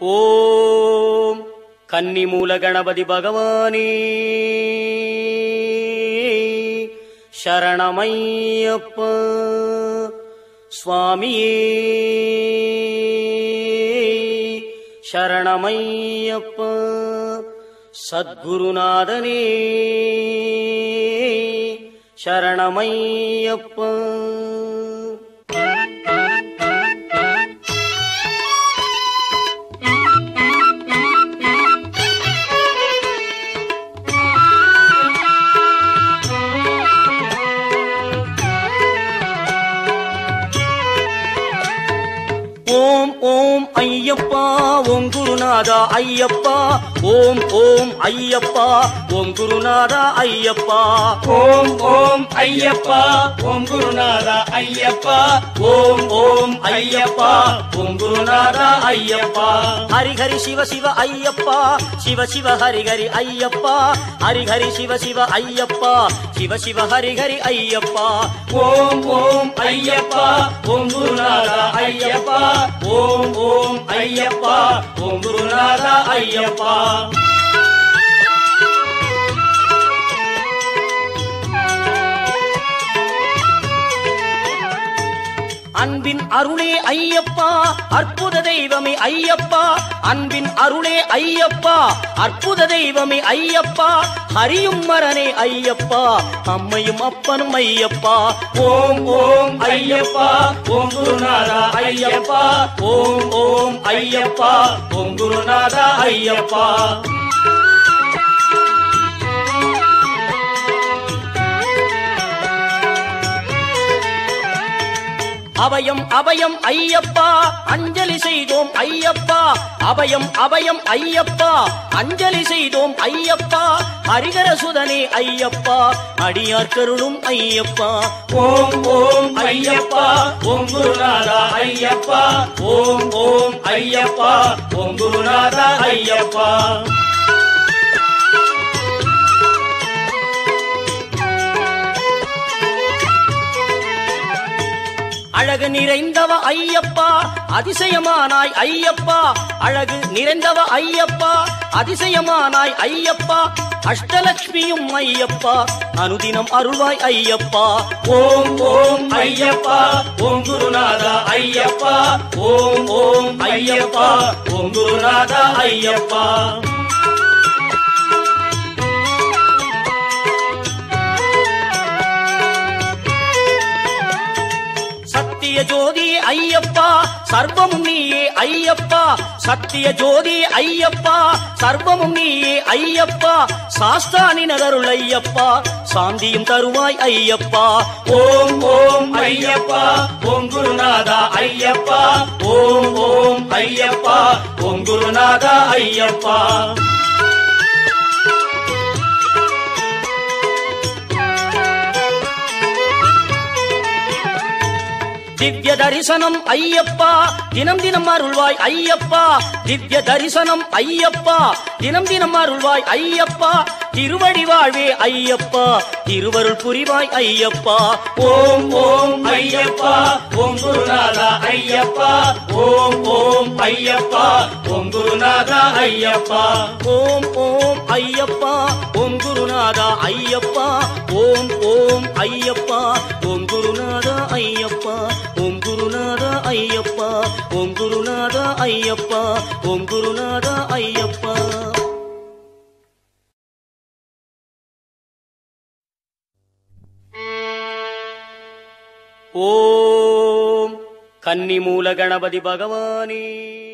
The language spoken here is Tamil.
ஓம் கன்னிமூல கணபதி பகவானே சரணமையப்ப சுவாமியே சரணமையப்ப சத்குருநாதனே சரணமையப்ப ஓம் ஓம் ஐயப்பா ஓம் குருநாதா ஐயப்பா ஓம் ஓம் ஐயப்பா ஓம் குருநாதா ஐயப்பா ஓம் ஓம் ஐயப்பா ஓம் குருநாதா ஐயப்பா ஓம் ஓம் ஐயப்பா ஓம் குருநாதா ஐயப்பா ஹரிஹரி சிவ சிவ ஐயப்பா சிவ சிவ ஹரிஹரி ஐயப்பா ஹரிஹரி சிவ சிவ ஐயப்பா சிவ சிவ ஹரிஹரி ஐயப்பா ஓம் ஓம் ஐயப்பா ஓம் குருநாதா ஐயப்பா ஓம் ஓம் ஐயப்பா ஓம் குருநாதா ஐயப்பா அன்பின் அருளே ஐயப்பா அற்புத தெய்வமே ஐயப்பா அன்பின் அருளே ஐயப்பா அற்புத தெய்வமே ஐயப்பா ஹரியும் மரனே ஐயப்பா அம்மையும் அப்பனும் ஐயப்பா ஓம் ஓம் ஐயப்பா ஓம் குருநாதா ஐயப்பா ஓம் ஓம் ஐயப்பா ஓம் குருநாதா ஐயப்பா அபயம் அபயம் ஐயப்பா அஞ்சலி செய்தோம் ஐயப்பா அபயம் அபயம் ஐயப்பா அஞ்சலி செய்தோம் ஐயப்பா ஹரிகர சுதனே ஐயப்பா அடியார் கருளும் ஐயப்பா ஓம் ஓம் ஐயப்பா ஓம் குருநாதா ஐயப்பா ஓம் ஓம் ஐயப்பா ஓம் குருநாதா ஐயப்பா அழகு நிறைந்தவ ஐயப்பா அதிசயமானாய் ஐயப்பா அழகு நிறைந்தவ ஐயப்பா அதிசயமானாய் ஐயப்பா அஷ்டலட்சுமியும் ஐயப்பா அனுதினம் அருள்வாய் ஐயப்பா ஓம் ஓம் ஐயப்பா ஓம் குருநாதா ஐயப்பா ஓம் ஓம் ஐயப்பா ஓம் குருநாதா ஐயப்பா சத்திய ஜோதி ஐயப்பா சர்வமும் நீயே ஐயப்பா சத்திய ஜோதி ஐயப்பா சர்வமும் நீயே ஐயப்பா சாஸ்தானி நகருள் ஐயப்பா சாந்தியும் தருவாய் ஐயப்பா ஓம் ஓம் ஐயப்பா ஓம் குருநாதா ஐயப்பா ஓம் ஓம் ஐயப்பா ஓம் குருநாதா ஐயப்பா திவ்ய தரிசனம் ஐயப்பா தினம் தினம் அருள்வாய் ஐயப்பா திவ்ய தரிசனம் ஐயப்பா தினம் தினம் அருள்வாய் ஐயப்பா திருவடி வாழ்வே ஐயப்பா திருவருள் புரிவாய் ஐயப்பா ஓம் ஓம் ஐயப்பா ஓம் குருநாதா ஐயப்பா ஓம் ஓம் ஐயப்பா ஓம் குருநாதா ஐயப்பா ஓம் ஓம் ஐயப்பா ஓம் குருநாதா ஐயப்பா ஓம் ஓம் ஐயப்பா ஓம் குருநாதா ஐயப்பா ஓம் குருநாதா ஐயப்பா ஓம் குருநாதா ஐயப்பா ஓம் குருநாதா ஐயப்பா ஓம் கன்னிமூல கணபதி பகவானே